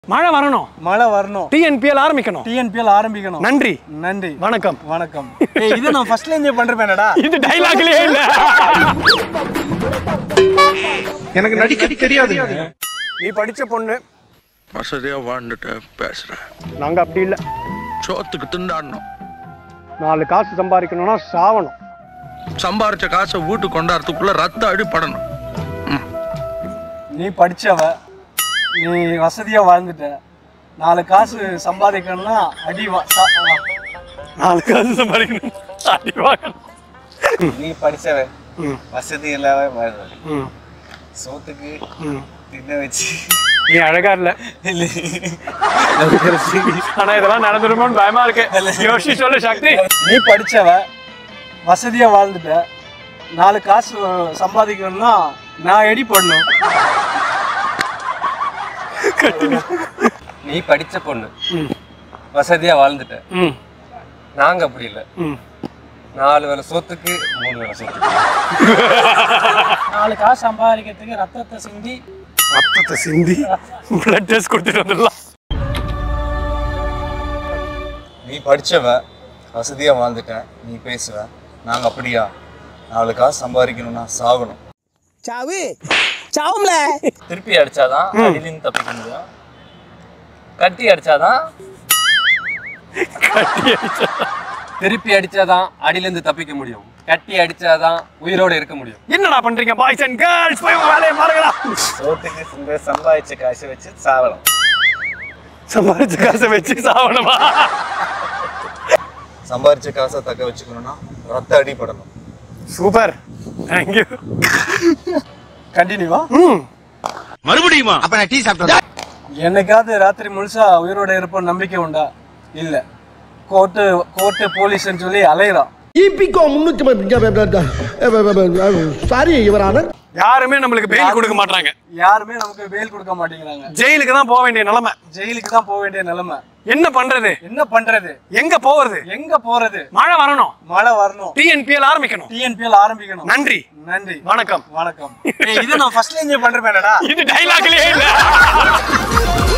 மழை வரணும் மழை வரணும் டிஎன்பிஎல் ஆரம்பிக்கணும் டிஎன்பிஎல் ஆரம்பிக்கணும் நன்றி நன்றி வணக்கம் வணக்கம் ஏய் இது நான் ஃபர்ஸ்ட்ல என்ஜாய் பண்றேன்டா இது டைலாக்லயே இல்ல எனக்கு நடிக்க தெரியாது நீ படிச்ச பொண்ணு வசதியா வாழ்ந்துட்டு பேசுறேன் நாங்க அப்படி இல்ல சோத்துக்கு திண்டாடணும் நாலு காசு சம்பாதிக்கணும்னா சாவணும் சம்பாரிச்ச காசை வீட்டுக்கு கொண்டாடுறதுக்குள்ள ரத்த அடிப்படணும் நீ படிச்சவ நீ வசதியா வாழ்ந்துட்ட நாலு காசு சம்பாதிக்கணும்னா அடி வா- சா- ஆ. நாலு காசு சம்பாதிக்கணும் அடி வாங்கணும் நீ படிச்சவன் ம். வசதி இல்லாம வாழ்றது ம், சோத்துக்கு ம். தின்ன வச்சு நீ அழகா இல்ல ஆனா இதெல்லாம் நடந்துருமோன்னு பயமா இருக்கு யோசி சொல்லு சக்தி நீ படிச்சவ வசதியா வாழ்ந்துட்ட நாலு காசு சம்பாதிக்கணும்னா நான் எடி பண்ணணும் நீ படிச்ச பொண்ணு ம். வசதியா வாழ்ந்துட்ட ம், நாங்க அப்படி இல்ல ம். நாலு வேளை சோத்துக்கு மூணு வேளை சோத்துக்கு நாலு காசு சம்பாதிக்கிறதுக்கு ரத்தத்தை சிந்தி ரத்தத்தை சிந்தி பிளட் டெஸ்ட் கொடுத்துட்டு வந்துடலாம் நீ படிச்சவ வசதியா வாழ்ந்துட்ட நீ பேசுவ நாங்க அப்படியா நாலு காசு சம்பாதிக்கணும்னா சாகணும் சாவு சாவும்ல திருப்பி அடிச்சாதான் அடியிலிருந்து தப்பிக்க முடியும் கட்டி அடிச்சாதான் திருப்பி அடிச்சாதான் அடியிலிருந்து தப்பிக்க முடியும் கட்டி அடிச்சாதான் உயிரோட இருக்க முடியும் என்னடா பண்றீங்க பாய்ஸ் அண்ட் கேர்ள்ஸ் போய் உங்க வேலையை பாருங்கடா சோத்துக்கு இந்த சம்பாதிச்ச காசை வச்சு சாவலாம் சம்பாதிச்ச காசை வச்சு சாவணுமா சம்பாரிச்ச காசை தக்க வச்சுக்கணும்னா ரத்த அடிப்படணும் சூப்பர் தேங்க்யூ கண்டினியூவா மறுபடியுமா அப்ப நான் டீ சாப்பிட்டேன் என்னைக்காவது ராத்திரி முழுசா உயிரோட இருப்ப நம்பிக்கை உண்டா இல்ல கோர்ட்டு கோர்ட்டு போலீஸ்னு சொல்லி அலையிறான் இபிகோ முன்னூத்தி சாரி இவரான யாருமே நம்மளுக்கு பெயில் கொடுக்க மாட்டாங்க யாருமே நமக்கு பெயில் கொடுக்க மாட்டேங்கிறாங்க ஜெயிலுக்கு தான் போக வேண்டிய நிலைமை ஜெயிலுக்கு தான் போக வேண்டிய நிலைமை என்ன பண்றது என்ன பண்றது எங்க போறது எங்க போறது மழை வரணும் மழை வரணும் டிஎன்பிஎல் ஆரம்பிக்கணும் டிஎன்பிஎல் ஆரம்பிக்கணும் நன்றி நன்றி வணக்கம் வணக்கம் ஏய், இது நான் ஃபர்ஸ்ட்ல என்ஜாய் பண்றேன்டா இது டைலாக்லயே இல்ல